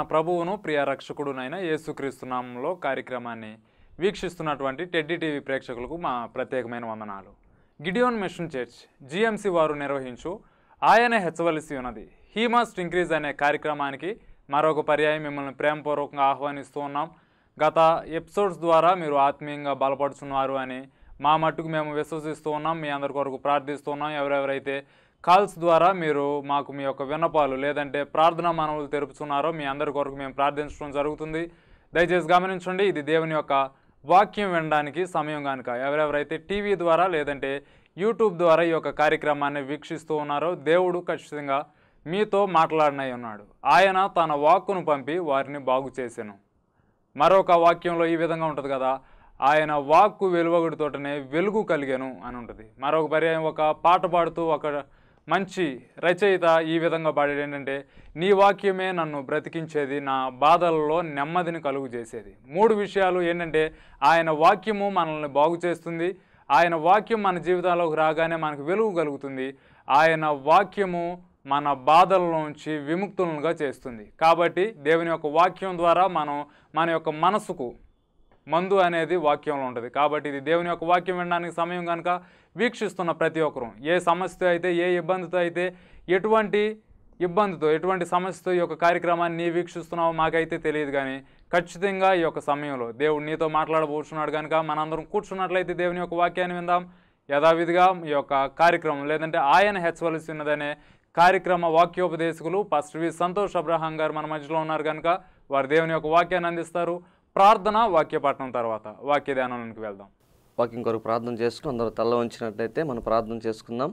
ప్రభువును ప్రియ రక్షకుడునైన యేసుక్రీస్తు నామంలో కార్యక్రమాన్ని వీక్షిస్తున్నటువంటి టెడ్డీ టీవీ ప్రేక్షకులకు మా ప్రత్యేకమైన వందనాలు గిడియోన్ మిషన్ చర్చ్ జిఎంసి వారు నిర్వహించు ఆయనే హెచ్చవలసి ఉన్నది హీ మస్ట్ ఇంక్రీజ్ అనే కార్యక్రమానికి మరొక పర్యాయం మిమ్మల్ని ప్రేమపూర్వకంగా ఆహ్వానిస్తూ ఉన్నాం గత ఎపిసోడ్స్ ద్వారా మీరు ఆత్మీయంగా బలపడుతున్నారు అని మా మట్టుకు మేము విశ్వసిస్తూ ఉన్నాం మీ అందరి కొరకు ప్రార్థిస్తూ ఉన్నాం ఎవరెవరైతే కాల్స్ ద్వారా మీరు మాకు మీ యొక్క విన్నపాలు లేదంటే ప్రార్థనా మనవులు తెలుపుతున్నారో మీ అందరి కొరకు మేము ప్రార్థించడం జరుగుతుంది దయచేసి గమనించండి ఇది దేవుని యొక్క వాక్యం వినడానికి సమయం కనుక ఎవరెవరైతే టీవీ ద్వారా లేదంటే యూట్యూబ్ ద్వారా ఈ యొక్క కార్యక్రమాన్ని వీక్షిస్తూ ఉన్నారో దేవుడు ఖచ్చితంగా మీతో మాట్లాడినై ఉన్నాడు ఆయన తన వాక్కును పంపి వారిని బాగు చేసెను మరొక వాక్యంలో ఈ విధంగా ఉంటుంది కదా ఆయన వాక్కు వెలువగుడితోటనే వెలుగు కలిగాను అని ఉంటుంది మరొక పర్యాయం ఒక పాట పాడుతూ ఒక మంచి రచయిత ఈ విధంగా పాడేది ఏంటంటే నీ వాక్యమే నన్ను బ్రతికించేది నా బాధలలో నెమ్మదిని కలుగు చేసేది మూడు విషయాలు ఏంటంటే ఆయన వాక్యము మనల్ని బాగు చేస్తుంది ఆయన వాక్యం మన జీవితాల్లోకి రాగానే మనకు వెలుగు కలుగుతుంది ఆయన వాక్యము మన బాధల్లోంచి విముక్తులుగా చేస్తుంది కాబట్టి దేవుని యొక్క వాక్యం ద్వారా మనం మన యొక్క మనసుకు మందు అనేది వాక్యంలో ఉంటుంది కాబట్టి ఇది దేవుని యొక్క వాక్యం వినడానికి సమయం కనుక వీక్షిస్తున్న ప్రతి ఒక్కరూ ఏ సమస్యతో అయితే ఏ ఇబ్బందితో అయితే ఎటువంటి ఇబ్బందితో ఎటువంటి సమస్యతో ఈ యొక్క కార్యక్రమాన్ని నీ వీక్షిస్తున్నావో మాకైతే తెలియదు కానీ ఖచ్చితంగా ఈ యొక్క సమయంలో దేవుడు నీతో మాట్లాడబోతున్నాడు కనుక మనందరం కూర్చున్నట్లయితే దేవుని యొక్క వాక్యాన్ని విందాం యథావిధిగా ఈ యొక్క కార్యక్రమం లేదంటే ఆయన హెచ్చవలసి ఉన్నదనే కార్యక్రమ వాక్యోపదేశకులు పాస్టర్ వి సంతోష్ అబ్రహాం గారు మన మధ్యలో ఉన్నారు కనుక వారు దేవుని యొక్క వాక్యాన్ని అందిస్తారు ప్రార్థన వాక్యపట్నం తర్వాత వాక్య ధ్యానంలోకి వెళ్దాం వాక్యం కొరకు ప్రార్థన చేసుకుని అందరూ తల్ల ఉంచినట్లయితే మనం ప్రార్థన చేసుకుందాం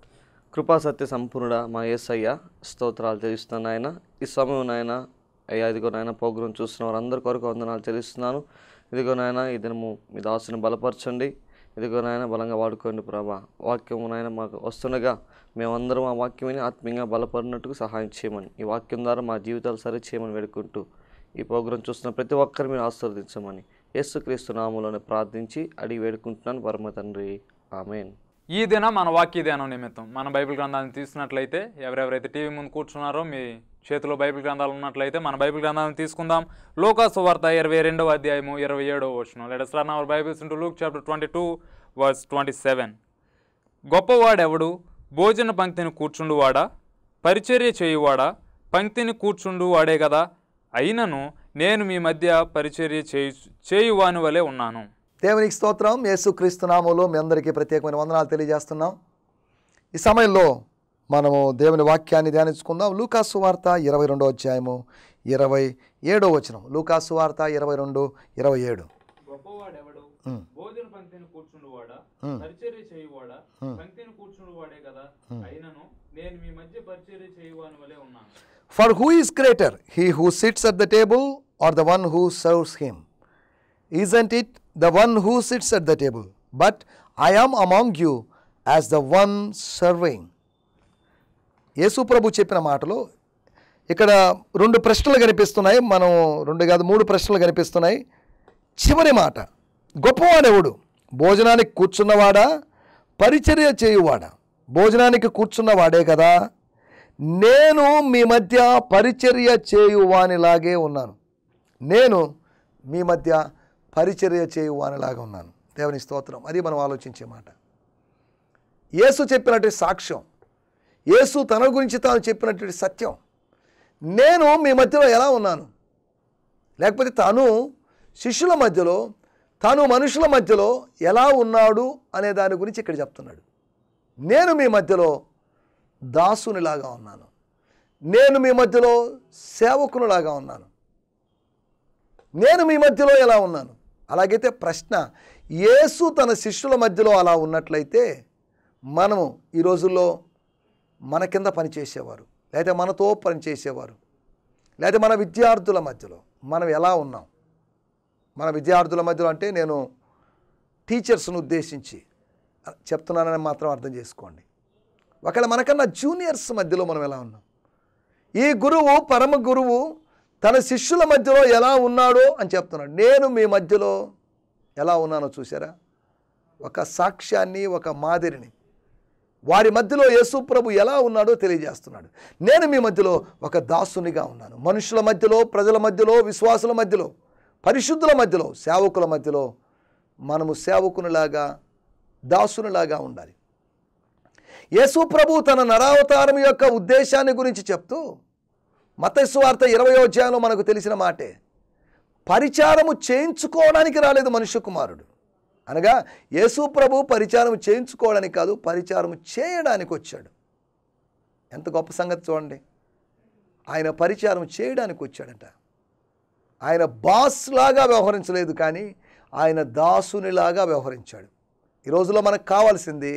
కృపా సత్య సంపూర్ణ మా యేసయ్య స్తోత్రాలు తెలుస్తున్నాను ఆయన ఈ సమయం నాయన అయ్యా ఇదిగో నాయన ప్రోగ్రాం చూస్తున్న వారందరి కొరకు వందనాలు తెలుస్తున్నాను ఇదిగో నాయన ఈ దినము మీ దాసుని బలపరచండి ఇదిగో నాయన బలంగా వాడుకోండి ప్రభా వాక్యము నాయన మాకు వస్తుండగా మేమందరం ఆ వాక్యం విని ఆత్మీయంగా బలపడినట్టుకు సహాయం చేయమని ఈ వాక్యం ద్వారా మా జీవితాలు సరి చేయమని వేడుకుంటూ ఈ ప్రోగ్రాం చూస్తున్న ప్రతి ఒక్కరు మీరు ఆశీర్వదించమని యేసుక్రీస్తు నామంలోనే ప్రార్థించి అడిగి వేడుకుంటున్నాను పరమ తండ్రి ఆమెన్ ఈ దిన మన వాక్య ధ్యానం నిమిత్తం మన బైబిల్ గ్రంథాలను తీసుకున్నట్లయితే ఎవరెవరైతే టీవీ ముందు కూర్చున్నారో మీ చేతిలో బైబిల్ గ్రంథాలు ఉన్నట్లయితే మన బైబిల్ గ్రంథాలను తీసుకుందాం లోకాసు వార్త ఇరవై రెండవ అధ్యాయము ఇరవై ఏడవ వచనం let us run our bibles into Luke chapter twenty two verse twenty seven గొప్పవాడెవడు భోజన పంక్తిని కూర్చుండువాడా పరిచర్య చేయువాడా పంక్తిని కూర్చుండు వాడే కదా అయినను నేను మీ మధ్య పరిచర్య చేయు చేయువాని వలె ఉన్నాను దేవునికి స్తోత్రం యేసుక్రీస్తు నామంలో మీ అందరికీ ప్రత్యేకమైన వందనాలు తెలియజేస్తున్నాం ఈ సమయంలో మనము దేవుని వాక్యాన్ని ధ్యానించుకుందాం లూకాసు వార్త ఇరవై రెండో అధ్యాయము ఇరవై ఏడో వచనం లూకాసు వార్త ఇరవై రెండు ఇరవై ఏడు గొప్పవాడెవడు భోజన పంక్తిని కూర్చుండువాడా పరిచర్య చేయువాడా పంక్తిని కూర్చుండువాడే కదా అయినను నేను మీ మధ్య పరిచర్య చేయువాని వలె ఉన్నాను for who is greater he who sits at the table or the one who serves him isn't it the one who sits at the table but I am among you as the one serving Yesu ప్రభు చెప్పిన మాటలు ఇక్కడ రెండు ప్రశ్నలు కనిపిస్తున్నాయి మనం రెండు కాదు మూడు ప్రశ్నలు కనిపిస్తున్నాయి చివరి మాట గొప్పవాడెవడు భోజనానికి కూర్చున్నవాడా పరిచర్య చేయువాడా భోజనానికి కూర్చున్నవాడే కదా నేను మీ మధ్య పరిచర్య చేయువానిలాగే ఉన్నాను నేను మీ మధ్య పరిచర్య చేయువానిలాగా ఉన్నాను దేవుని స్తోత్రం అది మనం ఆలోచించే మాట యేసు చెప్పినటువంటి సాక్ష్యం యేసు తన గురించి తాను చెప్పినటువంటి సత్యం నేను మీ మధ్యలో ఎలా ఉన్నాను లేకపోతే తాను శిష్యుల మధ్యలో తాను మనుషుల మధ్యలో ఎలా ఉన్నాడు అనే దాని గురించి ఇక్కడ చెప్తున్నాడు నేను మీ మధ్యలో దాసునిలాగా ఉన్నాను నేను మీ మధ్యలో సేవకునిలాగా ఉన్నాను నేను మీ మధ్యలో ఎలా ఉన్నాను అలాగైతే ప్రశ్న యేసు తన శిష్యుల మధ్యలో అలా ఉన్నట్లయితే మనము ఈ రోజుల్లో మన కింద పనిచేసేవారు లేదా మనతో పనిచేసేవారు లేదా మన విద్యార్థుల మధ్యలో మనం ఎలా ఉన్నాం మన విద్యార్థుల మధ్యలో అంటే నేను టీచర్స్ను ఉద్దేశించి చెప్తున్నానని మాత్రం అర్థం చేసుకోండి ఒకవేళ మనకన్నా జూనియర్స్ మధ్యలో మనం ఎలా ఉన్నాం ఈ గురువు పరమ గురువు తన శిష్యుల మధ్యలో ఎలా ఉన్నాడో అని చెప్తున్నాడు నేను మీ మధ్యలో ఎలా ఉన్నానో చూసారా ఒక సాక్ష్యాన్ని ఒక మాదిరిని వారి మధ్యలో యేసు ప్రభు ఎలా ఉన్నాడో తెలియజేస్తున్నాడు నేను మీ మధ్యలో ఒక దాసునిగా ఉన్నాను మనుషుల మధ్యలో ప్రజల మధ్యలో విశ్వాసుల మధ్యలో పరిశుద్ధుల మధ్యలో సేవకుల మధ్యలో మనము సేవకునిలాగా దాసునిలాగా ఉండాలి యేసు ప్రభు తన నరావతారం యొక్క ఉద్దేశాన్ని గురించి చెప్తూ మతస్సు వార్త ఇరవై అధ్యాయంలో మనకు తెలిసిన మాటే పరిచారము చేయించుకోవడానికి రాలేదు మనుష్య కుమారుడు అనగా యేసు ప్రభు పరిచారం చేయించుకోవడానికి కాదు పరిచారం చేయడానికి వచ్చాడు ఎంత గొప్ప సంగతి చూడండి ఆయన పరిచారం చేయడానికి వచ్చాడట ఆయన బాస్ లాగా వ్యవహరించలేదు కానీ ఆయన దాసునిలాగా వ్యవహరించాడు ఈ రోజులో మనకు కావాల్సింది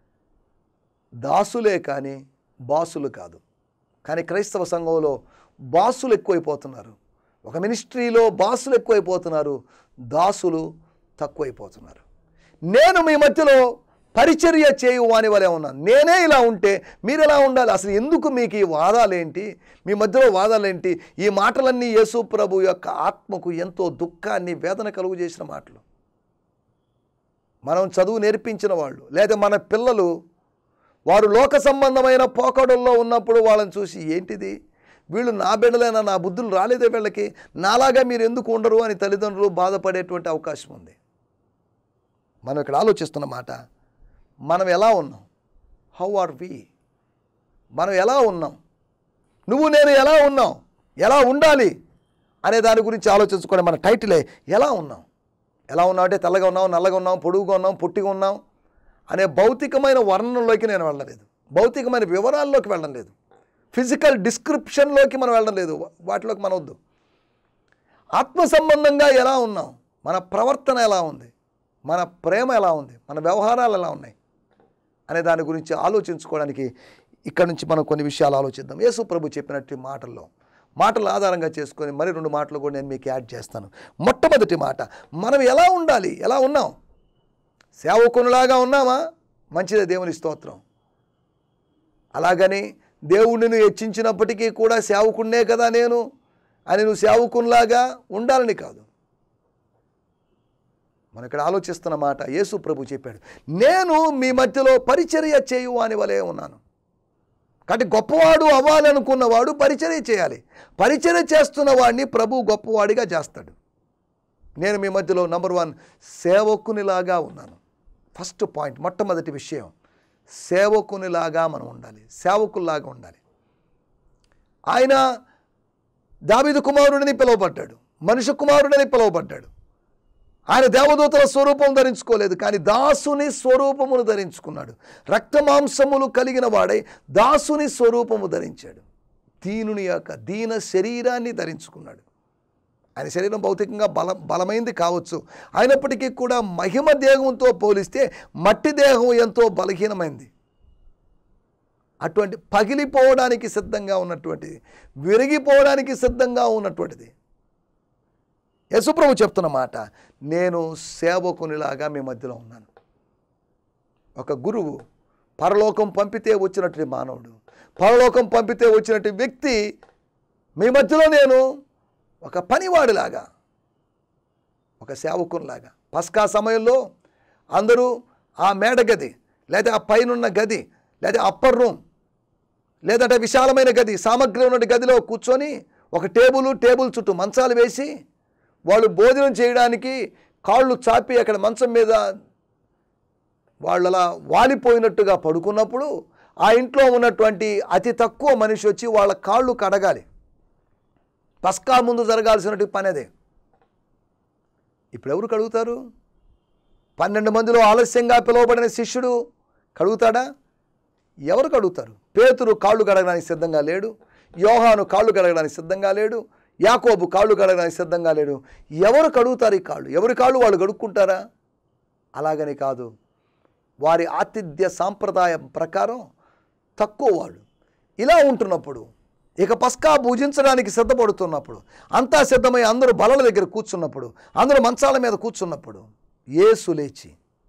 దాసులే కానీ బాసులు కాదు కానీ క్రైస్తవ సంఘంలో బాసులు ఎక్కువైపోతున్నారు ఒక మినిస్ట్రీలో బాసులు ఎక్కువైపోతున్నారు దాసులు తక్కువైపోతున్నారు నేను మీ మధ్యలో పరిచర్య చేయు అని వలె ఉన్నాను నేనే ఇలా ఉంటే మీరు ఎలా ఉండాలి అసలు ఎందుకు మీకు ఈ వాదాలేంటి మీ మధ్యలో వాదాలేంటి ఈ మాటలన్నీ యేసు ప్రభు యొక్క ఆత్మకు ఎంతో దుఃఖాన్ని వేదన కలుగు చేసిన మాటలు మనం చదువు నేర్పించిన వాళ్ళు లేదా మన పిల్లలు వారు లోక సంబంధమైన పోకడల్లో ఉన్నప్పుడు వాళ్ళని చూసి ఏంటిది వీళ్ళు నా బిడ్డలైనా నా బుద్ధులు రాలేదే వీళ్ళకి నాలాగా మీరు ఎందుకు ఉండరు అని తల్లిదండ్రులు బాధపడేటువంటి అవకాశం ఉంది మనం ఇక్కడ ఆలోచిస్తున్న మాట మనం ఎలా ఉన్నాం హౌ ఆర్ వి మనం ఎలా ఉన్నాం నువ్వు నేను ఎలా ఉన్నాం ఎలా ఉండాలి అనే దాని గురించి ఆలోచించుకోవడం మన టైటిలే ఎలా ఉన్నాం ఎలా ఉన్నాం అంటే తెల్లగా ఉన్నాం నల్లగా ఉన్నాం పొడుగుగా ఉన్నాం పొట్టిగా ఉన్నాం అనే భౌతికమైన వర్ణంలోకి నేను వెళ్ళలేదు భౌతికమైన వివరాల్లోకి వెళ్ళడం లేదు ఫిజికల్ డిస్క్రిప్షన్లోకి మనం వెళ్ళడం లేదు వాటిలోకి మనం వద్దు ఆత్మ సంబంధంగా ఎలా ఉన్నాం మన ప్రవర్తన ఎలా ఉంది మన ప్రేమ ఎలా ఉంది మన వ్యవహారాలు ఎలా ఉన్నాయి అనే దాని గురించి ఆలోచించుకోవడానికి ఇక్కడ నుంచి మనం కొన్ని విషయాలు ఆలోచిద్దాం యేసు ప్రభు చెప్పినట్టు మాటల్లో మాటలు ఆధారంగా చేసుకొని మరి రెండు మాటలు కూడా నేను మీకు యాడ్ చేస్తాను మొట్టమొదటి మాట మనం ఎలా ఉండాలి ఎలా ఉన్నాం సేవకునిలాగా ఉన్నామా మంచిదే దేవుని స్తోత్రం అలాగని దేవుడిని హెచ్చించినప్పటికీ కూడా సేవకున్నే కదా నేను అని నువ్వు సేవకునిలాగా ఉండాలని కాదు మనం ఇక్కడ ఆలోచిస్తున్న మాట యేసు ప్రభు చెప్పాడు నేను మీ మధ్యలో పరిచర్య చేయు అని వలే ఉన్నాను కాబట్టి గొప్పవాడు అవ్వాలనుకున్నవాడు పరిచర్య చేయాలి పరిచర్య చేస్తున్న వాడిని ప్రభు గొప్పవాడిగా చేస్తాడు నేను మీ మధ్యలో నంబర్ వన్ సేవకునిలాగా ఉన్నాను ఫస్ట్ పాయింట్ మొట్టమొదటి విషయం సేవకునిలాగా మనం ఉండాలి సేవకుల్లాగా ఉండాలి ఆయన దావిదు కుమారుడిని పిలువబడ్డాడు మనుష్య కుమారుడని పిలువబడ్డాడు ఆయన దేవదూతల స్వరూపం ధరించుకోలేదు కానీ దాసుని స్వరూపమును ధరించుకున్నాడు రక్తమాంసములు కలిగిన వాడై దాసుని స్వరూపము ధరించాడు దీనుని యొక్క దీన శరీరాన్ని ధరించుకున్నాడు ఆయన శరీరం భౌతికంగా బల బలమైంది కావచ్చు అయినప్పటికీ కూడా మహిమ దేహంతో పోలిస్తే మట్టి దేహం ఎంతో బలహీనమైంది అటువంటి పగిలిపోవడానికి సిద్ధంగా ఉన్నటువంటిది విరిగిపోవడానికి సిద్ధంగా ఉన్నటువంటిది యశుప్రభు చెప్తున్న మాట నేను సేవకునిలాగా మీ మధ్యలో ఉన్నాను ఒక గురువు పరలోకం పంపితే వచ్చినటువంటి మానవుడు పరలోకం పంపితే వచ్చినటువంటి వ్యక్తి మీ మధ్యలో నేను ఒక పనివాడిలాగా ఒక సేవకునిలాగా పస్కా సమయంలో అందరూ ఆ మేడ గది లేదా ఆ పైనున్న గది లేదా అప్పర్ రూమ్ లేదంటే విశాలమైన గది సామగ్రి ఉన్న గదిలో కూర్చొని ఒక టేబుల్ టేబుల్ చుట్టూ మంచాలు వేసి వాళ్ళు భోజనం చేయడానికి కాళ్ళు చాపి అక్కడ మంచం మీద వాళ్ళు అలా వాలిపోయినట్టుగా పడుకున్నప్పుడు ఆ ఇంట్లో ఉన్నటువంటి అతి తక్కువ మనిషి వచ్చి వాళ్ళ కాళ్ళు కడగాలి పస్కా ముందు జరగాల్సినటువంటి పని అదే ఇప్పుడు ఎవరు కడుగుతారు పన్నెండు మందిలో ఆలస్యంగా పిలువబడిన శిష్యుడు కడుగుతాడా ఎవరు కడుగుతారు పేతురు కాళ్ళు కడగడానికి సిద్ధంగా లేడు యోహాను కాళ్ళు కడగడానికి సిద్ధంగా లేడు యాకోబు కాళ్ళు కడగడానికి సిద్ధంగా లేడు ఎవరు కడుగుతారు ఈ కాళ్ళు ఎవరి కాళ్ళు వాళ్ళు కడుక్కుంటారా అలాగని కాదు వారి ఆతిథ్య సాంప్రదాయం ప్రకారం తక్కువ వాళ్ళు ఇలా ఉంటున్నప్పుడు ఇక పస్కా పూజించడానికి సిద్ధపడుతున్నప్పుడు అంతా సిద్ధమై అందరూ బలల దగ్గర కూర్చున్నప్పుడు అందరూ మంచాల మీద కూర్చున్నప్పుడు యేసు లేచి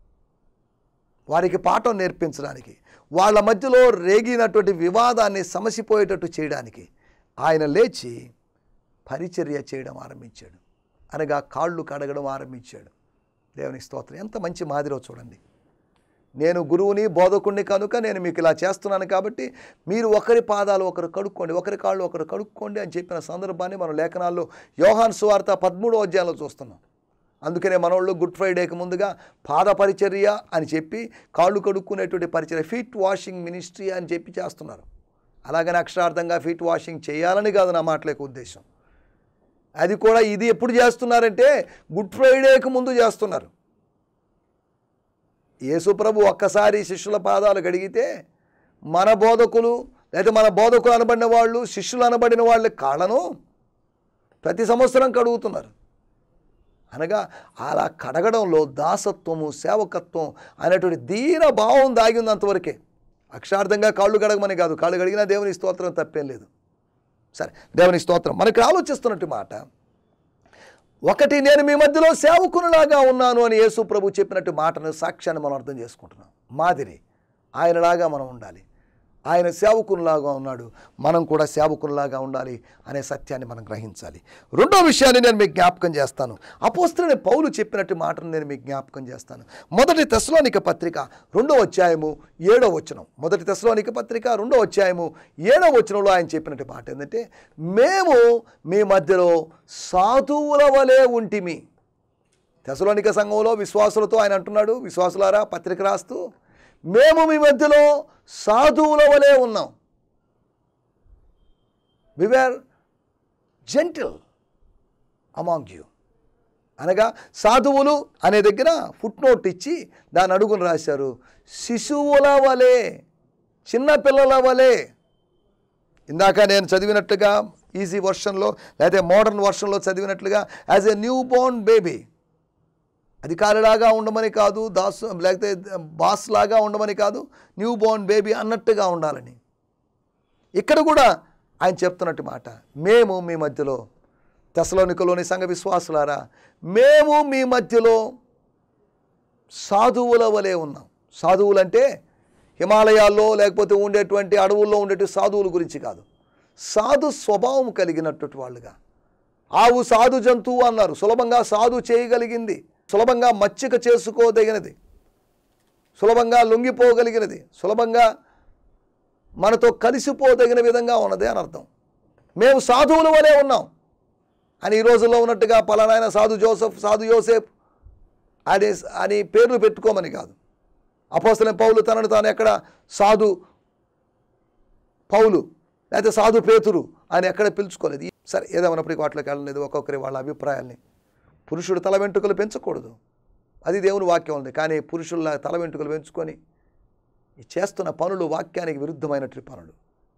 వారికి పాఠం నేర్పించడానికి వాళ్ళ మధ్యలో రేగినటువంటి వివాదాన్ని సమసిపోయేటట్టు చేయడానికి ఆయన లేచి పరిచర్య చేయడం ఆరంభించాడు అనగా కాళ్ళు కడగడం ఆరంభించాడు దేవుని స్తోత్రం ఎంత మంచి మాదిరో చూడండి నేను గురువుని బోధకుడిని కనుక నేను మీకు ఇలా చేస్తున్నాను కాబట్టి మీరు ఒకరి పాదాలు ఒకరు కడుక్కోండి ఒకరి కాళ్ళు ఒకరు కడుక్కోండి అని చెప్పిన సందర్భాన్ని మనం లేఖనాల్లో యోహాన్ సువార్త పదమూడో అధ్యాయంలో చూస్తున్నాం అందుకనే మనోళ్ళు గుడ్ ఫ్రైడేకి ముందుగా పాద పరిచర్య అని చెప్పి కాళ్ళు కడుక్కునేటువంటి పరిచర్య ఫీట్ వాషింగ్ మినిస్ట్రీ అని చెప్పి చేస్తున్నారు అలాగని అక్షరార్థంగా ఫీట్ వాషింగ్ చేయాలని కాదు నా మాటలేక ఉద్దేశం అది కూడా ఇది ఎప్పుడు చేస్తున్నారంటే గుడ్ ఫ్రైడేకి ముందు చేస్తున్నారు యేసుప్రభు ఒక్కసారి శిష్యుల పాదాలు కడిగితే మన బోధకులు లేదా మన బోధకులు అనబడిన వాళ్ళు శిష్యులు అనబడిన వాళ్ళ కాళ్ళను ప్రతి సంవత్సరం కడుగుతున్నారు అనగా అలా కడగడంలో దాసత్వము సేవకత్వం అనేటువంటి దీన భావం దాగి ఉంది అంతవరకే అక్షార్థంగా కాళ్ళు కడగమని కాదు కాళ్ళు కడిగినా దేవుని స్తోత్రం తప్పేం లేదు సరే దేవుని స్తోత్రం మనకి ఆలోచిస్తున్నట్టు మాట ఒకటి నేను మీ మధ్యలో సేవకునిలాగా ఉన్నాను అని యేసు ప్రభు చెప్పినట్టు మాటను సాక్ష్యాన్ని మనం అర్థం చేసుకుంటున్నాం మాదిరి ఆయనలాగా మనం ఉండాలి ఆయన సేవకునిలాగా ఉన్నాడు మనం కూడా సేవకునిలాగా ఉండాలి అనే సత్యాన్ని మనం గ్రహించాలి రెండో విషయాన్ని నేను మీకు జ్ఞాపకం చేస్తాను అపోస్తులని పౌలు చెప్పినట్టు మాటను నేను మీకు జ్ఞాపకం చేస్తాను మొదటి తెస్లోనిక పత్రిక రెండో అధ్యాయము ఏడో వచనం మొదటి తెస్లోనిక పత్రిక రెండో అధ్యాయము ఏడో వచనంలో ఆయన చెప్పినట్టు మాట ఏంటంటే మేము మీ మధ్యలో సాధువుల వలె ఉంటిమి తెసలోనిక సంఘంలో విశ్వాసులతో ఆయన అంటున్నాడు విశ్వాసులారా పత్రిక రాస్తూ మేము మీ మధ్యలో సాధువుల వలె ఉన్నాం వివేర్ జెంటిల్ అమాంగ్ యూ అనగా సాధువులు అనే దగ్గర ఫుట్ నోట్ ఇచ్చి దాని అడుగును రాశారు శిశువుల వలె చిన్న పిల్లల వలె ఇందాక నేను చదివినట్లుగా ఈజీ వర్షన్లో లేదా మోడర్న్ వర్షన్లో చదివినట్లుగా as a new born baby అధికారిలాగా ఉండమని కాదు దాసు లేకపోతే బాస్ లాగా ఉండమని కాదు న్యూ బోర్న్ బేబీ అన్నట్టుగా ఉండాలని ఇక్కడ కూడా ఆయన చెప్తున్నట్టు మాట మేము మీ మధ్యలో తెసలోనికలోని సంఘ విశ్వాసులారా మేము మీ మధ్యలో సాధువుల వలె ఉన్నాం సాధువులంటే హిమాలయాల్లో లేకపోతే ఉండేటువంటి అడవుల్లో ఉండేటువంటి సాధువుల గురించి కాదు సాధు స్వభావం కలిగినటువంటి వాళ్ళుగా ఆవు సాధు జంతువు అన్నారు సులభంగా సాధు చేయగలిగింది సులభంగా మచ్చిక చేసుకోదగినది సులభంగా లొంగిపోగలిగినది సులభంగా మనతో కలిసిపోదగిన విధంగా ఉన్నది అని అర్థం మేము సాధువుల వలె ఉన్నాం అని ఈ రోజుల్లో ఉన్నట్టుగా పలానాయన సాధు జోసెఫ్ సాధు యోసేఫ్ అనే అని పేర్లు పెట్టుకోమని కాదు అపోస్తలైన పౌలు తనను తాను ఎక్కడ సాధు పౌలు లేకపోతే సాధు పేతురు అని ఎక్కడ పిలుచుకోలేదు సరే ఏదేమన్నప్పటికీ వాటిలోకి వెళ్ళలేదు ఒక్కొక్కరి వాళ్ళ అభిప్రాయాల్ని పురుషుడు తల వెంట్రుకలు పెంచకూడదు అది దేవుని వాక్యం ఉంది కానీ పురుషుల తల వెంట్రుకలు పెంచుకొని ఈ చేస్తున్న పనులు వాక్యానికి విరుద్ధమైనటువంటి పనులు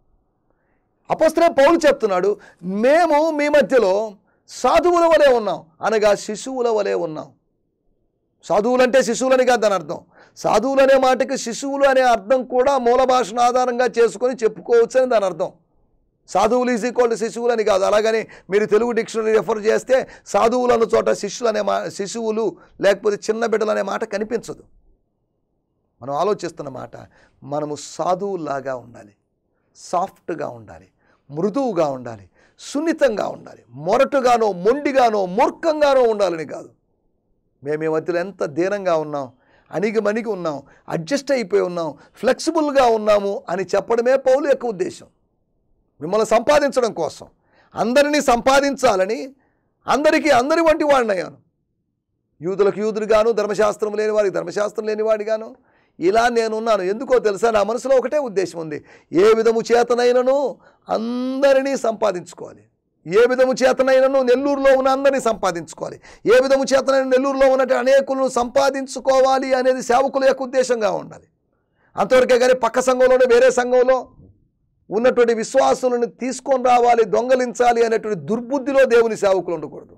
అపస్త్రే పౌలు చెప్తున్నాడు మేము మీ మధ్యలో సాధువుల వలె ఉన్నాం అనగా శిశువుల వలె ఉన్నాం సాధువులంటే శిశువులని కాదు దాని అర్థం సాధువులు అనే మాటకి శిశువులు అనే అర్థం కూడా మూల భాషను ఆధారంగా చేసుకొని చెప్పుకోవచ్చు అని దాని అర్థం సాధువులు ఈజ్ ఈక్వల్ టు శిశువులు అని కాదు అలాగని మీరు తెలుగు డిక్షనరీ రెఫర్ చేస్తే సాధువులు అన్న చోట శిష్యులు అనే మా శిశువులు లేకపోతే చిన్న బిడ్డలు అనే మాట కనిపించదు మనం ఆలోచిస్తున్న మాట మనము సాధువులాగా ఉండాలి సాఫ్ట్గా ఉండాలి మృదువుగా ఉండాలి సున్నితంగా ఉండాలి మొరటుగానో మొండిగానో మూర్ఖంగానో ఉండాలని కాదు మేము ఈ మధ్యలో ఎంత దీనంగా ఉన్నాం అణిగి మణిగి ఉన్నాం అడ్జస్ట్ అయిపోయి ఉన్నాం ఫ్లెక్సిబుల్గా ఉన్నాము అని చెప్పడమే పౌలు యొక్క ఉద్దేశం మిమ్మల్ని సంపాదించడం కోసం అందరినీ సంపాదించాలని అందరికీ అందరి వంటి వాడినయ్యాను యూదులకు యూదుడుగాను ధర్మశాస్త్రం లేని వాడికి ధర్మశాస్త్రం లేని వాడిగాను ఇలా నేనున్నాను ఎందుకో తెలుసా నా మనసులో ఒకటే ఉద్దేశం ఉంది ఏ విధము చేతనైనను అందరినీ సంపాదించుకోవాలి ఏ విధము చేతనైనను నెల్లూరులో ఉన్న అందరినీ సంపాదించుకోవాలి ఏ విధము చేతనైన నెల్లూరులో ఉన్నట్టు అనేకులను సంపాదించుకోవాలి అనేది సేవకుల యొక్క ఉద్దేశంగా ఉండాలి అంతవరకే కానీ పక్క సంఘంలోనే వేరే సంఘంలో ఉన్నటువంటి విశ్వాసులను తీసుకొని రావాలి దొంగలించాలి అనేటువంటి దుర్బుద్ధిలో దేవుని సేవకులు ఉండకూడదు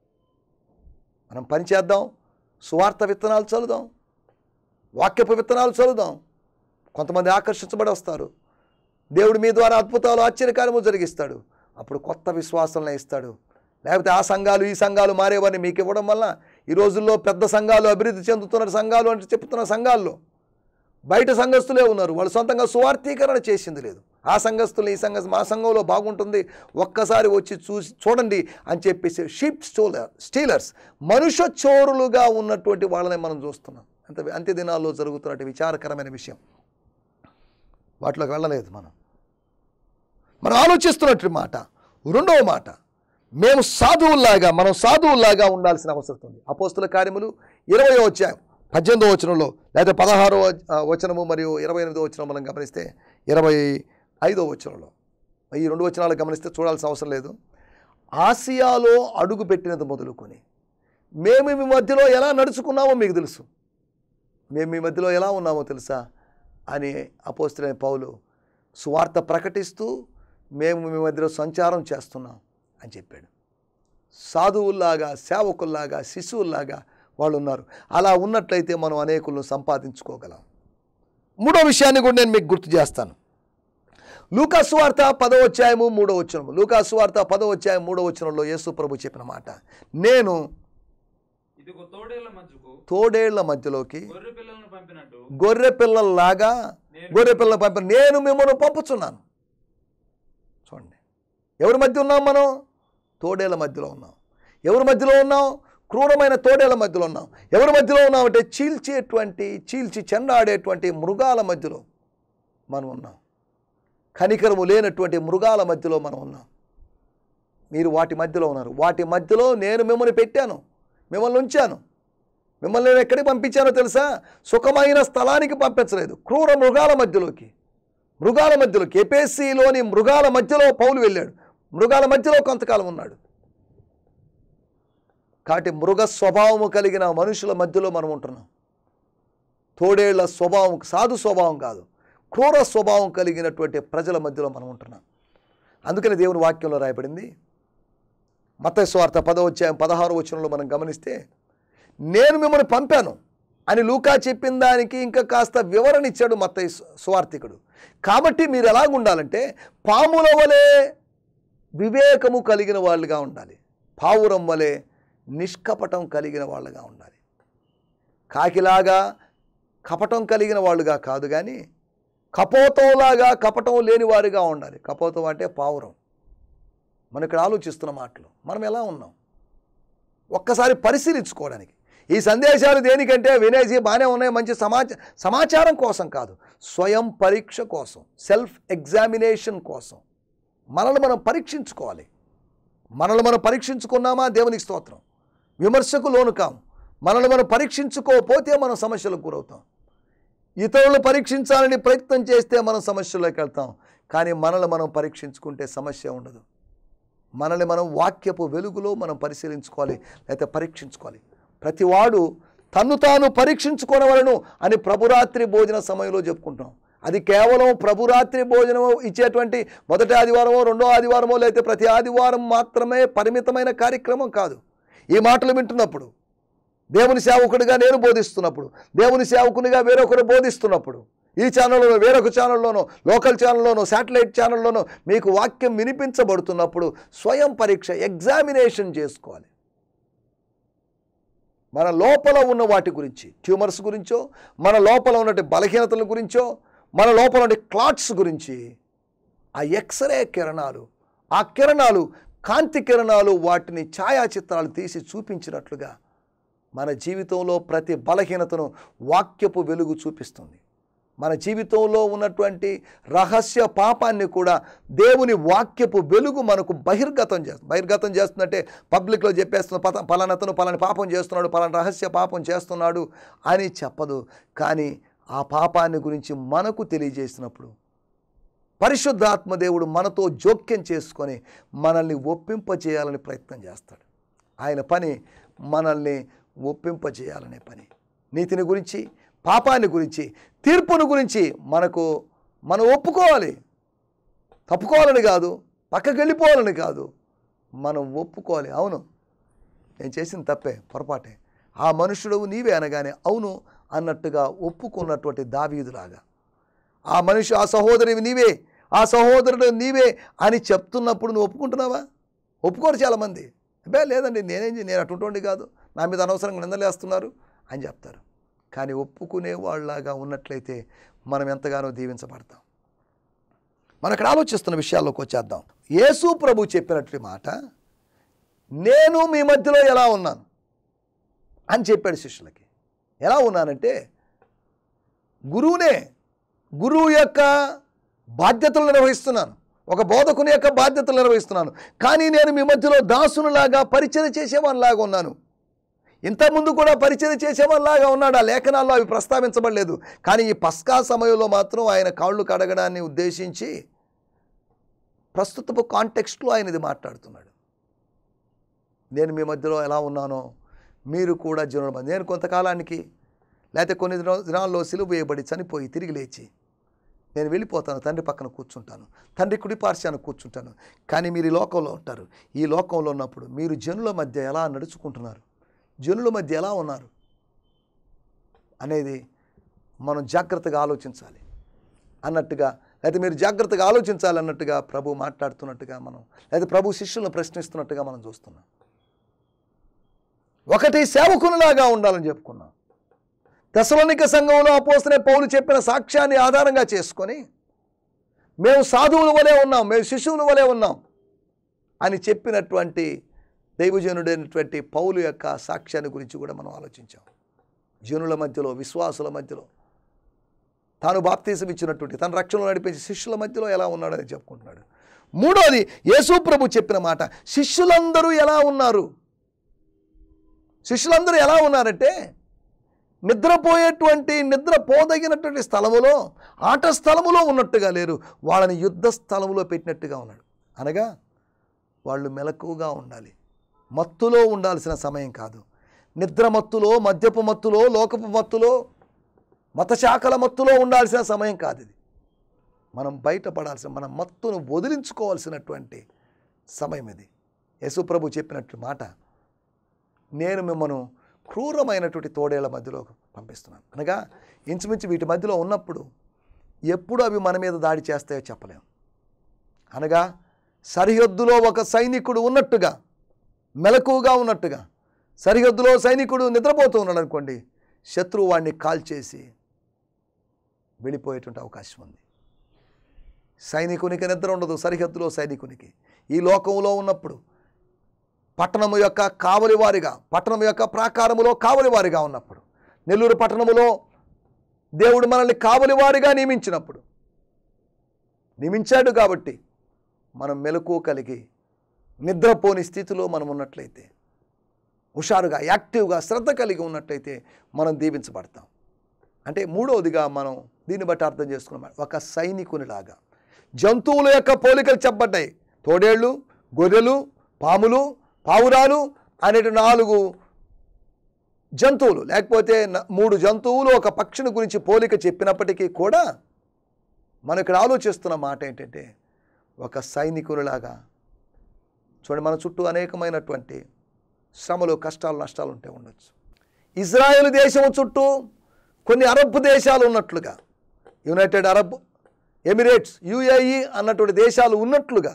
మనం పని చేద్దాం సువార్త విత్తనాలు చదువుదాం వాక్యపు విత్తనాలు చదువుదాం కొంతమంది ఆకర్షించబడి వస్తారు దేవుడు మీ ద్వారా అద్భుతాలు ఆశ్చర్యకార్యము జరిగిస్తాడు అప్పుడు కొత్త విశ్వాసాలను ఇస్తాడు లేకపోతే ఆ సంఘాలు ఈ సంఘాలు మారేవారిని మీకు ఇవ్వడం వల్ల ఈ రోజుల్లో పెద్ద సంఘాలు అభివృద్ధి చెందుతున్న సంఘాలు అంటే చెప్తున్న సంఘాల్లో బయట సంఘస్థులే ఉన్నారు వాళ్ళు సొంతంగా సువార్థీకరణ చేసింది లేదు ఆ సంఘస్థులు ఈ సంఘ మా సంఘంలో బాగుంటుంది ఒక్కసారి వచ్చి చూసి చూడండి అని చెప్పేసి షీప్ స్టోలర్ స్టీలర్స్ మనుష్య చోరులుగా ఉన్నటువంటి వాళ్ళని మనం చూస్తున్నాం అంత అంత్య దినాల్లో జరుగుతున్నట్టు విచారకరమైన విషయం వాటిలోకి వెళ్ళలేదు మనం మనం ఆలోచిస్తున్నట్టు మాట రెండవ మాట మేము సాధువుల్లాగా మనం సాధువుల్లాగా ఉండాల్సిన అవసరం ఉంది అపోస్తుల కార్యములు ఇరవై వచ్చాయి పద్దెనిమిదో వచనంలో లేదా పదహారో ఆ, వచనము మరియు ఇరవై ఎనిమిదో వచనం మనం గమనిస్తే ఇరవై ఐదో వచనంలో ఈ రెండు వచనాలు గమనిస్తే చూడాల్సిన అవసరం లేదు ఆసియాలో అడుగు పెట్టినది మొదలుకొని మేము మీ మధ్యలో ఎలా నడుచుకున్నామో మీకు తెలుసు మేము మీ మధ్యలో ఎలా ఉన్నామో తెలుసా అని అపోస్తులైన పౌలు సువార్త ప్రకటిస్తూ మేము మీ మధ్యలో సంచారం చేస్తున్నాం అని చెప్పాడు సాధువుల్లాగా సేవకుల్లాగా శిశువుల్లాగా వాళ్ళు ఉన్నారు అలా ఉన్నట్లయితే మనం అనేకులను సంపాదించుకోగలం మూడో విషయాన్ని కూడా నేను మీకు గుర్తు చేస్తాను లూకాసు వార్త పదో అధ్యాయము మూడో వచనము లూకాసు వార్త పదో అధ్యాయం మూడో వచనంలో యేసు ప్రభు చెప్పిన మాట నేను ఇదిగో తోడేళ్ల మధ్యకు తోడేళ్ల మధ్యలోకి గొర్రె పిల్లలను పంపినట్టు గొర్రె పిల్లల్లాగా గొర్రె పిల్లల పంపి నేను మిమ్మల్ని పంపుతున్నాను చూడండి ఎవరి మధ్య ఉన్నాం మనం తోడేళ్ల మధ్యలో ఉన్నాం ఎవరి మధ్యలో ఉన్నాం క్రూరమైన తోడేళ్ల మధ్యలో ఉన్నాం ఎవరి మధ్యలో ఉన్నాం అంటే చీల్చేటువంటి చీల్చి చెండాడేటువంటి మృగాల మధ్యలో మనం ఉన్నాం కనికరము లేనటువంటి మృగాల మధ్యలో మనం ఉన్నాం మీరు వాటి మధ్యలో ఉన్నారు వాటి మధ్యలో నేను మిమ్మల్ని పెట్టాను మిమ్మల్ని ఉంచాను మిమ్మల్ని నేను ఎక్కడికి పంపించానో తెలుసా సుఖమైన స్థలానికి పంపించలేదు క్రూర మృగాల మధ్యలోకి మృగాల మధ్యలోకి ఎపేసీలోని మృగాల మధ్యలో పౌలు వెళ్ళాడు మృగాల మధ్యలో కొంతకాలం ఉన్నాడు కాబట్టి మృగ స్వభావము కలిగిన మనుషుల మధ్యలో మనం ఉంటున్నాం తోడేళ్ల స్వభావం సాధు స్వభావం కాదు క్రూర స్వభావం కలిగినటువంటి ప్రజల మధ్యలో మనం ఉంటున్నాం అందుకని దేవుని వాక్యంలో రాయబడింది మత స్వార్థ పదో అధ్యాయం పదహారు వచనంలో మనం గమనిస్తే నేను మిమ్మల్ని పంపాను అని లూకా చెప్పిన దానికి ఇంకా కాస్త వివరణ ఇచ్చాడు మత స్వార్థికుడు కాబట్టి మీరు ఎలాగుండాలంటే పాముల వలె వివేకము కలిగిన వాళ్ళుగా ఉండాలి పావురం వలె నిష్కపటం కలిగిన వాళ్ళుగా ఉండాలి కాకిలాగా కపటం కలిగిన వాళ్ళుగా కాదు కానీ కపోతంలాగా కపటం లేని వారిగా ఉండాలి కపోతం అంటే పావురం మనం ఇక్కడ ఆలోచిస్తున్న మాటలు మనం ఎలా ఉన్నాం ఒక్కసారి పరిశీలించుకోవడానికి ఈ సందేశాలు దేనికంటే వినేసి బాగానే ఉన్నాయి మంచి సమాచ సమాచారం కోసం కాదు స్వయం పరీక్ష కోసం సెల్ఫ్ ఎగ్జామినేషన్ కోసం మనల్ని మనం పరీక్షించుకోవాలి మనల్ని మనం పరీక్షించుకున్నామా దేవునికి స్తోత్రం విమర్శకు లోను కాము మనల్ని మనం పరీక్షించుకోకపోతే మనం సమస్యలకు గురవుతాం ఇతరులు పరీక్షించాలని ప్రయత్నం చేస్తే మనం సమస్యలోకి వెళ్తాం కానీ మనల్ని మనం పరీక్షించుకుంటే సమస్య ఉండదు మనల్ని మనం వాక్యపు వెలుగులో మనం పరిశీలించుకోవాలి లేకపోతే పరీక్షించుకోవాలి ప్రతివాడు తన్ను తాను పరీక్షించుకోనవలను అని ప్రభురాత్రి భోజన సమయంలో చెప్పుకుంటాం అది కేవలం ప్రభురాత్రి భోజనం ఇచ్చేటువంటి మొదటి ఆదివారమో రెండో ఆదివారమో లేకపోతే ప్రతి ఆదివారం మాత్రమే పరిమితమైన కార్యక్రమం కాదు ఈ మాటలు వింటున్నప్పుడు దేవుని సేవకుడిగా నేను బోధిస్తున్నప్పుడు దేవుని సేవకునిగా వేరొకరు బోధిస్తున్నప్పుడు ఈ ఛానల్లోనో వేరొక ఛానల్లోనో లోకల్ ఛానల్లోనో శాటిలైట్ ఛానల్లోనో మీకు వాక్యం వినిపించబడుతున్నప్పుడు స్వయం పరీక్ష ఎగ్జామినేషన్ చేసుకోవాలి మన లోపల ఉన్న వాటి గురించి ట్యూమర్స్ గురించో మన లోపల ఉన్నటి బలహీనతల గురించో మన లోపల ఉండే క్లాట్స్ గురించి ఆ ఎక్స్రే కిరణాలు ఆ కిరణాలు కాంతి కిరణాలు వాటిని ఛాయాచిత్రాలు తీసి చూపించినట్లుగా మన జీవితంలో ప్రతి బలహీనతను వాక్యపు వెలుగు చూపిస్తుంది మన జీవితంలో ఉన్నటువంటి రహస్య పాపాన్ని కూడా దేవుని వాక్యపు వెలుగు మనకు బహిర్గతం చేస్తుంది బహిర్గతం చేస్తుందంటే పబ్లిక్లో చెప్పేస్తున్న పత పలానతను పలాని పాపం చేస్తున్నాడు పలాని రహస్య పాపం చేస్తున్నాడు అని చెప్పదు కానీ ఆ పాపాన్ని గురించి మనకు తెలియజేసినప్పుడు పరిశుద్ధాత్మ దేవుడు మనతో జోక్యం చేసుకొని మనల్ని ఒప్పింపజేయాలని ప్రయత్నం చేస్తాడు ఆయన పని మనల్ని ఒప్పింపజేయాలనే పని నీతిని గురించి పాపాన్ని గురించి తీర్పును గురించి మనకు మనం ఒప్పుకోవాలి తప్పుకోవాలని కాదు పక్కకి వెళ్ళిపోవాలని కాదు మనం ఒప్పుకోవాలి అవును నేను చేసిన తప్పే పొరపాటే ఆ మనుషుడు నీవే అనగానే అవును అన్నట్టుగా ఒప్పుకున్నటువంటి దావీదులాగా ఆ మనిషి ఆ సహోదరివి నీవే ఆ సహోదరుడు నీవే అని చెప్తున్నప్పుడు నువ్వు ఒప్పుకుంటున్నావా ఒప్పుకోరు చాలామంది అబ్బే లేదండి నేనేం చే- నేను అటుంటోండి కాదు నా మీద అనవసరంగా నిందలేస్తున్నారు అని చెప్తారు కానీ ఒప్పుకునే వాళ్ళలాగా ఉన్నట్లయితే మనం ఎంతగానో దీవించబడతాం మనం ఇక్కడ ఆలోచిస్తున్న విషయాల్లోకి వచ్చేద్దాం యేసు ప్రభు చెప్పినట్టు మాట నేను మీ మధ్యలో ఎలా ఉన్నాను అని చెప్పాడు శిష్యులకి ఎలా ఉన్నానంటే గురువునే గురువు యొక్క బాధ్యతలు నిర్వహిస్తున్నాను ఒక బోధకుని యొక్క బాధ్యతలు నిర్వహిస్తున్నాను కానీ నేను మీ మధ్యలో దాసునిలాగా పరిచయం చేసేవానిలాగా ఉన్నాను ఇంతకుముందు కూడా పరిచయం చేసేవానిలాగా ఉన్నాడు ఆ లేఖనాల్లో అవి ప్రస్తావించబడలేదు కానీ ఈ పస్కా సమయంలో మాత్రం ఆయన కాళ్ళు కడగడాన్ని ఉద్దేశించి ప్రస్తుతపు కాంటెక్స్ట్లో ఆయన ఇది మాట్లాడుతున్నాడు నేను మీ మధ్యలో ఎలా ఉన్నానో మీరు కూడా జనుల మధ్య నేను కొంతకాలానికి లేకపోతే కొన్ని దిన- దినాల్లో సిలువ వేయబడి చనిపోయి తిరిగి లేచి నేను వెళ్ళిపోతాను తండ్రి పక్కన కూర్చుంటాను తండ్రి కుడి పార్శ్వాన కూర్చుంటాను కానీ మీరు ఈ లోకంలో ఉంటారు ఈ లోకంలో ఉన్నప్పుడు మీరు జనుల మధ్య ఎలా నడుచుకుంటున్నారు జనుల మధ్య ఎలా ఉన్నారు అనేది మనం జాగ్రత్తగా ఆలోచించాలి అన్నట్టుగా లేకపోతే మీరు జాగ్రత్తగా ఆలోచించాలి అన్నట్టుగా ప్రభు మాట్లాడుతున్నట్టుగా మనం లేదా ప్రభు శిష్యులను ప్రశ్నిస్తున్నట్టుగా మనం చూస్తున్నాం ఒకటి సేవకునిలాగా ఉండాలని చెప్పుకున్నాం దశలోనిక సంఘంలో అపోస్తనే పౌలు చెప్పిన సాక్ష్యాన్ని ఆధారంగా చేసుకొని మేము సాధువుల వలె ఉన్నాం మేము శిశువుల వలె ఉన్నాం అని చెప్పినటువంటి దైవజనుడైనటువంటి పౌలు యొక్క సాక్ష్యాన్ని గురించి కూడా మనం ఆలోచించాం జనుల మధ్యలో విశ్వాసుల మధ్యలో తాను బాప్తీసం ఇచ్చినటువంటి తన రక్షణలో నడిపించే శిష్యుల మధ్యలో ఎలా ఉన్నాడని చెప్పుకుంటున్నాడు మూడోది యేసు ప్రభు చెప్పిన మాట శిష్యులందరూ ఎలా ఉన్నారు శిష్యులందరూ ఎలా ఉన్నారంటే నిద్రపోయేటువంటి నిద్రపోదగినటువంటి స్థలములో ఆట స్థలములో ఉన్నట్టుగా లేరు వాళ్ళని యుద్ధ స్థలములో పెట్టినట్టుగా ఉన్నాడు అనగా వాళ్ళు మెలకుగా ఉండాలి మత్తులో ఉండాల్సిన సమయం కాదు నిద్ర మత్తులో మద్యపు మత్తులో లోకపు మత్తులో మతశాఖల మత్తులో ఉండాల్సిన సమయం కాదు ఇది మనం బయటపడాల్సిన మన మత్తును వదిలించుకోవాల్సినటువంటి సమయం ఇది యేసుప్రభు చెప్పినట్టు మాట నేను మిమ్మను క్రూరమైనటువంటి తోడేళ్ల మధ్యలో పంపిస్తున్నాను అనగా ఇంచుమించు వీటి మధ్యలో ఉన్నప్పుడు ఎప్పుడు అవి మన మీద దాడి చేస్తాయో చెప్పలేం అనగా సరిహద్దులో ఒక సైనికుడు ఉన్నట్టుగా మెలకుగా ఉన్నట్టుగా సరిహద్దులో సైనికుడు నిద్రపోతూ ఉన్నాడు అనుకోండి శత్రువు వాడిని కాల్చేసి వెళ్ళిపోయేటువంటి అవకాశం ఉంది సైనికునికి నిద్ర ఉండదు సరిహద్దులో సైనికునికి ఈ లోకంలో ఉన్నప్పుడు పట్టణము యొక్క కావలివారిగా పట్టణం యొక్క ప్రాకారములో కావలివారిగా ఉన్నప్పుడు నెల్లూరు పట్టణములో దేవుడు మనల్ని కావలివారిగా నియమించినప్పుడు నియమించాడు కాబట్టి మనం మెలకు కలిగి నిద్రపోని స్థితిలో మనం ఉన్నట్లయితే హుషారుగా యాక్టివ్గా శ్రద్ధ కలిగి ఉన్నట్లయితే మనం దీవించబడతాం అంటే మూడవదిగా మనం దీన్ని బట్టి అర్థం చేసుకున్నాం ఒక సైనికునిలాగా జంతువుల యొక్క పోలికలు చెప్పబడ్డాయి తోడేళ్ళు గొర్రెలు పాములు పావురాలు అనేటి నాలుగు జంతువులు లేకపోతే న- మూడు జంతువులు ఒక పక్షిని గురించి పోలిక చెప్పినప్పటికీ కూడా మనం ఇక్కడ ఆలోచిస్తున్న మాట ఏంటంటే ఒక సైనికునిలాగా చూడండి మన చుట్టూ అనేకమైనటువంటి శ్రమలు కష్టాలు నష్టాలు ఉంటే ఉండొచ్చు ఇజ్రాయెల్ దేశం చుట్టూ కొన్ని అరబ్ దేశాలు ఉన్నట్లుగా యునైటెడ్ అరబ్ ఎమిరేట్స్ యుఏఈ అన్నటువంటి దేశాలు ఉన్నట్లుగా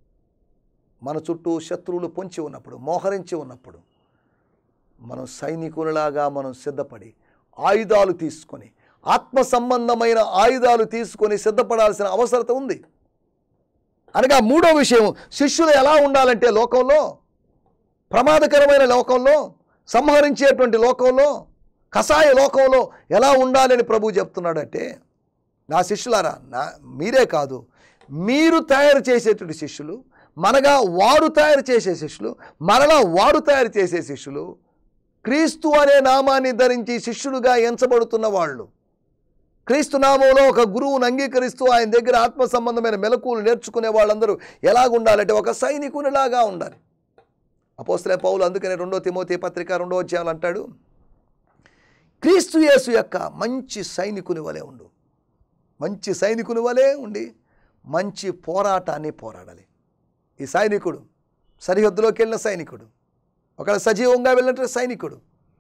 మన చుట్టూ శత్రువులు పొంచి ఉన్నప్పుడు మోహరించి ఉన్నప్పుడు మనం సైనికులలాగా మనం సిద్ధపడి ఆయుధాలు తీసుకొని ఆత్మ సంబంధమైన ఆయుధాలు తీసుకొని సిద్ధపడాల్సిన అవసరత ఉంది అనగా మూడో విషయం శిష్యులు ఎలా ఉండాలంటే లోకంలో ప్రమాదకరమైన లోకంలో సంహరించేటువంటి లోకంలో కషాయ లోకంలో ఎలా ఉండాలని ప్రభు చెప్తున్నాడంటే నా శిష్యులారా నా మీరే కాదు మీరు తయారు చేసేటువంటి శిష్యులు మనగా వారు తయారు చేసే శిష్యులు మరలా వారు తయారు చేసే శిష్యులు క్రీస్తు అనే నామాన్ని ధరించి శిష్యులుగా ఎంచబడుతున్న వాళ్ళు క్రీస్తు నామంలో ఒక గురువును అంగీకరిస్తూ ఆయన దగ్గర ఆత్మ సంబంధమైన మెలకువలు నేర్చుకునే వాళ్ళందరూ ఎలాగుండాలంటే ఒక సైనికునిలాగా ఉండాలి అపోస్తలే పౌలు అందుకనే రెండో తిమోతి పత్రిక రెండో అధ్యాయాలు అంటాడు క్రీస్తు యేసు యొక్క మంచి సైనికుని వలె ఉండు మంచి సైనికుని వలె ఉండి మంచి పోరాటాన్ని పోరాడాలి ఈ సైనికుడు సరిహద్దులోకి వెళ్ళిన సైనికుడు ఒకవేళ సజీవంగా వెళ్ళినట్టు సైనికుడు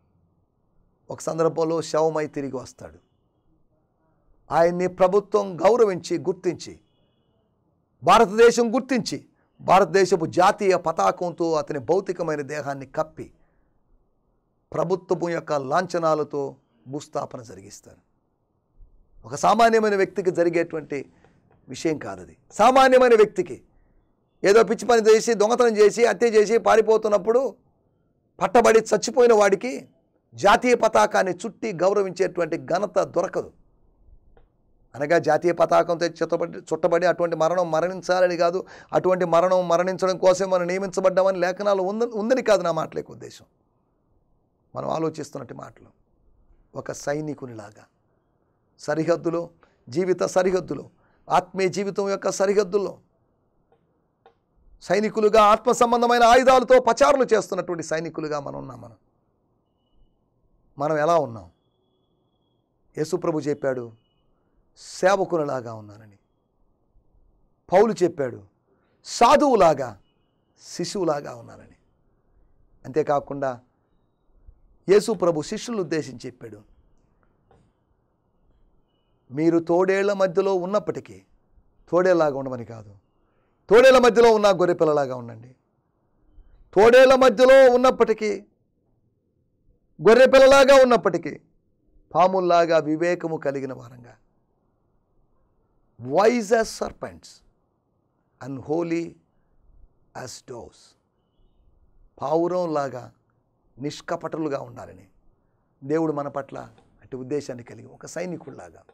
ఒక సందర్భంలో శవమై తిరిగి వస్తాడు ఆయన్ని ప్రభుత్వం గౌరవించి గుర్తించి భారతదేశం గుర్తించి భారతదేశపు జాతీయ పతాకంతో అతని భౌతికమైన దేహాన్ని కప్పి ప్రభుత్వము యొక్క లాంఛనాలతో భూస్థాపన జరిగిస్తారు ఒక సామాన్యమైన వ్యక్తికి జరిగేటువంటి విషయం కాదది సామాన్యమైన వ్యక్తికి ఏదో పిచ్చి పని చేసి దొంగతనం చేసి హత్య చేసి పారిపోతున్నప్పుడు పట్టబడి చచ్చిపోయిన వాడికి జాతీయ పతాకాన్ని చుట్టి గౌరవించేటువంటి ఘనత దొరకదు అనగా జాతీయ పతాకంతో చుట్టబడి చుట్టబడి అటువంటి మరణం మరణించాలని కాదు అటువంటి మరణం మరణించడం కోసం మనం నియమించబడ్డామని లేఖనాలు ఉంద ఉందని కాదు నా మాటలేక ఉద్దేశం మనం ఆలోచిస్తున్నట్టు మాటలు ఒక సైనికునిలాగా సరిహద్దులో జీవిత సరిహద్దులో ఆత్మీయ జీవితం యొక్క సరిహద్దుల్లో సైనికులుగా ఆత్మ సంబంధమైన ఆయుధాలతో పచారులు చేస్తున్నటువంటి సైనికులుగా మనం ఉన్నాం మనం మనం ఎలా ఉన్నాం యేసుప్రభు చెప్పాడు సేవకునిలాగా ఉన్నానని పౌలు చెప్పాడు సాధువులాగా శిశువులాగా ఉన్నానని అంతేకాకుండా యేసు ప్రభు శిష్యులను ఉద్దేశించి చెప్పాడు మీరు తోడేళ్ల మధ్యలో ఉన్నప్పటికీ తోడేలాగా ఉండమని కాదు తోడేళ్ల మధ్యలో ఉన్న గొర్రెపిల్లలాగా ఉండండి తోడేళ్ల మధ్యలో ఉన్నప్పటికీ గొర్రెపిల్లలాగా ఉన్నప్పటికీ పాముల్లాగా వివేకము కలిగిన వారంగా wise as serpents and holy as doves పావురంలాగా నిష్కపటులుగా ఉండాలని దేవుడు మన పట్ల అటు ఉద్దేశాన్ని కలిగి ఒక సైనికుల్లాగా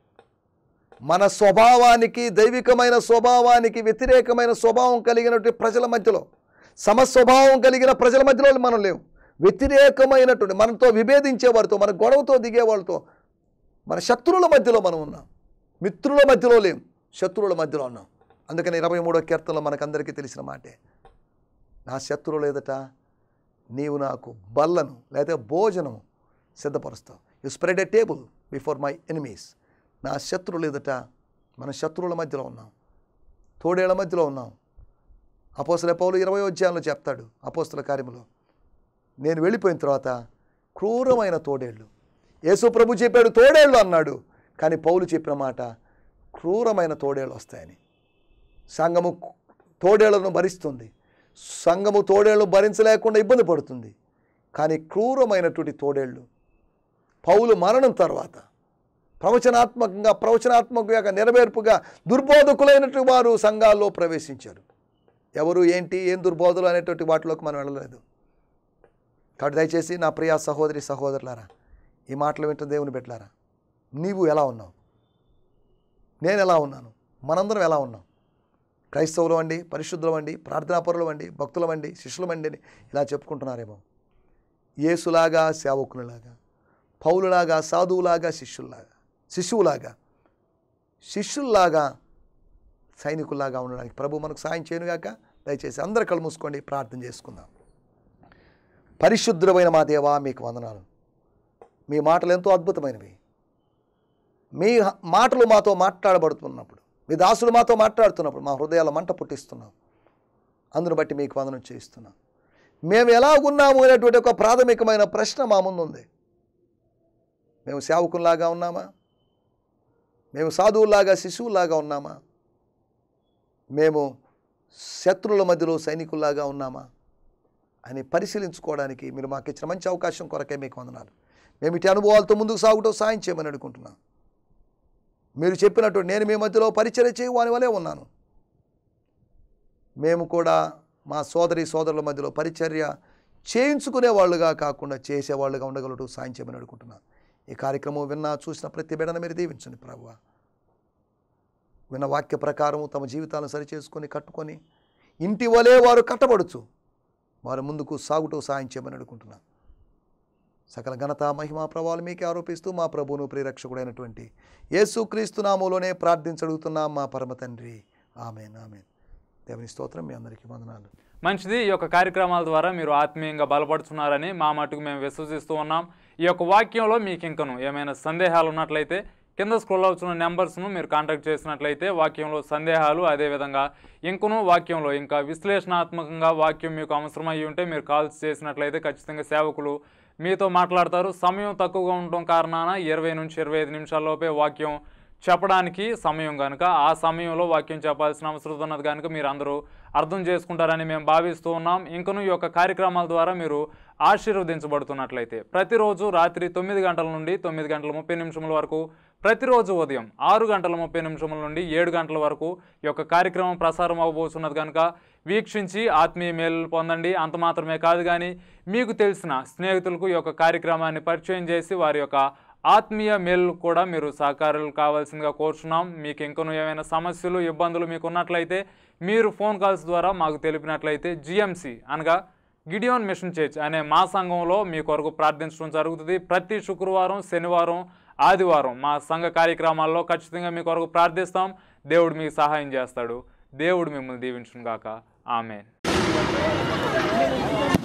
మన స్వభావానికి దైవికమైన స్వభావానికి వ్యతిరేకమైన స్వభావం కలిగినటువంటి ప్రజల మధ్యలో సమస్వభావం కలిగిన ప్రజల మధ్యలో మనం లేవు వ్యతిరేకమైనటువంటి మనతో విభేదించే వారితో మన గొడవతో దిగే వాళ్ళతో మన శత్రువుల మధ్యలో మనం ఉన్నాం మిత్రుల మధ్యలో లేం శత్రువుల మధ్యలో ఉన్నాం అందుకని ఇరవై మూడో కీర్తనలో మనకందరికీ తెలిసిన మాటే నా శత్రువులు ఎదుట నీవు నాకు బల్లను లేదా భోజనము సిద్ధపరుస్తావు you spread a table before my enemies నా శత్రువులు ఎదుట మన శత్రువుల మధ్యలో ఉన్నాం తోడేళ్ల మధ్యలో ఉన్నాం అపోస్తుల పౌలు ఇరవై అధ్యాయంలో చెప్తాడు అపోస్తుల కార్యములో నేను వెళ్ళిపోయిన తర్వాత క్రూరమైన తోడేళ్ళు యేసు ప్రభు చెప్పాడు తోడేళ్ళు అన్నాడు కానీ పౌలు చెప్పిన మాట క్రూరమైన తోడేళ్ళు వస్తాయని సంఘము తోడేళ్లను భరిస్తుంది సంఘము తోడేళ్ళు భరించలేకుండా ఇబ్బంది పడుతుంది కానీ క్రూరమైనటువంటి తోడేళ్ళు పౌలు మరణం తర్వాత ప్రవచనాత్మకంగా ప్రవచనాత్మకంగా నెరవేర్పుగా దుర్బోధకులైనటువంటి వారు సంఘాల్లో ప్రవేశించారు ఎవరు ఏంటి ఏం దుర్బోధలు అనేటువంటి వాటిలోకి మనం వెళ్ళలేదు కాబట్టి దయచేసి నా ప్రియ సహోదరి సహోదరులారా ఈ మాటలు వింటున్న దేవుని పెట్టారా నీవు ఎలా ఉన్నావు నేను ఎలా ఉన్నాను మనందరం ఎలా ఉన్నాం క్రైస్తవులు అండి పరిశుద్ధులం అండి ప్రార్థనాపరులు అండి భక్తులం అండి శిష్యులం అండి అని ఇలా చెప్పుకుంటున్నారేమో యేసులాగా సేవకునిలాగా పౌలులాగా సాధువులాగా శిష్యుల్లాగా శిశువులాగా శిష్యుల్లాగా సైనికుల్లాగా ఉండడానికి ప్రభు మనకు సాయం చేయనుగాక దయచేసి అందరు కళ్ళు మూసుకోండి ప్రార్థన చేసుకుందాం పరిశుద్ధుడమైన మా దేవా మీకు వందనాలు మీ మాటలు ఎంతో అద్భుతమైనవి మీ హ- మాటలు మాతో మాట్లాడబడుతున్నప్పుడు మీ దాసుడు మాతో మాట్లాడుతున్నప్పుడు మా హృదయాల మంట పుట్టిస్తున్నాం అందును బట్టి మీకు వందనం చేయిస్తున్నాం మేము ఎలా ఉన్నాము అనేటువంటి ఒక ప్రాథమికమైన ప్రశ్న మా ముందు ఉంది మేము సేవకుల్లాగా ఉన్నామా మేము సాధువుల్లాగా శిశువులాగా ఉన్నామా మేము శత్రువుల మధ్యలో సైనికుల్లాగా ఉన్నామా అని పరిశీలించుకోవడానికి మీరు మాకు ఇచ్చిన మంచి అవకాశం కొరకే మీకు వందనాలు మేము ఇటు అనుభవాలతో ముందుకు సాగుటూ సాయం చేయమని అడుగుకుంటున్నాం మీరు చెప్పినట్టు నేను మీ మధ్యలో పరిచర్య చేయవాని వలే ఉన్నాను మేము కూడా మా సోదరి సోదరుల మధ్యలో పరిచర్య చేయించుకునే వాళ్ళుగా కాకుండా చేసేవాళ్ళుగా ఉండగలటూ సాయం చేయమని అడుగుకుంటున్నాను ఈ కార్యక్రమం విన్నా చూసిన ప్రతి బిడ్డను మీరు దీవించండి ప్రభువా విన్న వాక్య ప్రకారం తమ జీవితాలను సరిచేసుకొని కట్టుకొని ఇంటి వలె వారు కట్టబడుచు వారు ముందుకు సాగుటూ సాయం చేయమని అడుగుకుంటున్నాను సకల ఘనత మహిమా ప్రభావాలు మీకే ఆరోపిస్తూ మా ప్రభువును ప్రియరక్షకుడైనటువంటి యేసుక్రీస్తు నామంలోనే ప్రార్థించడుగుతున్నాం మా పరమ తండ్రి ఆమెన్ ఆమెన్ దేవుని స్తోత్రం మీ అందరికీ వందనాలు మంచిది ఈ యొక్క కార్యక్రమాల ద్వారా మీరు ఆత్మీయంగా బలపడుతున్నారని మా మటుకు మేము విశ్వసిస్తూ ఉన్నాం ఈ యొక్క వాక్యంలో మీకు ఇంకను ఏమైనా సందేహాలు ఉన్నట్లయితే కింద స్క్రోల్ అవుతున్న నెంబర్స్ను మీరు కాంటాక్ట్ చేసినట్లయితే వాక్యంలో సందేహాలు అదేవిధంగా ఇంకను వాక్యంలో ఇంకా విశ్లేషణాత్మకంగా వాక్యం మీకు అవసరమై ఉంటే మీరు కాల్స్ చేసినట్లయితే ఖచ్చితంగా సేవకులు మీతో మాట్లాడతారు సమయం తక్కువగా ఉండటం కారణాన ఇరవై నుంచి ఇరవై ఐదు నిమిషాల్లోపే వాక్యం చెప్పడానికి సమయం కనుక ఆ సమయంలో వాక్యం చెప్పాల్సిన అవసరం ఉన్నది కనుక మీరు అందరూ అర్థం చేసుకుంటారని మేము భావిస్తూ ఉన్నాం ఇంకను ఈ యొక్క కార్యక్రమాల ద్వారా మీరు ఆశీర్వదించబడుతున్నట్లయితే ప్రతిరోజు రాత్రి తొమ్మిది గంటల నుండి తొమ్మిది గంటల ముప్పై నిమిషముల వరకు ప్రతిరోజు ఉదయం ఆరు గంటల ముప్పై నిమిషముల నుండి ఏడు గంటల వరకు ఈ యొక్క కార్యక్రమం ప్రసారం అవ్వబోతున్నది కనుక వీక్షించి ఆత్మీయ మేలు పొందండి అంత మాత్రమే కాదు కానీ మీకు తెలిసిన స్నేహితులకు ఈ యొక్క కార్యక్రమాన్ని పరిచయం చేసి వారి యొక్క ఆత్మీయ మేలు కూడా మీరు సహకారులు కావాల్సిందిగా కోరుచున్నాం మీకు ఇంకనూ ఏమైనా సమస్యలు ఇబ్బందులు మీకు ఉన్నట్లయితే మీరు ఫోన్ కాల్స్ ద్వారా మాకు తెలిపినట్లయితే జిఎంసి అనగా గిడియోన్ మిషన్ చర్చ్ అనే మా సంఘంలో మీ కొరకు ప్రార్థించడం జరుగుతుంది ప్రతి శుక్రవారం శనివారం ఆదివారం మా సంఘ కార్యక్రమాల్లో ఖచ్చితంగా మీ కొరకు ప్రార్థిస్తాం దేవుడు మీకు సహాయం చేస్తాడు దేవుడు మిమ్మల్ని దీవించును గాక ఆమెన్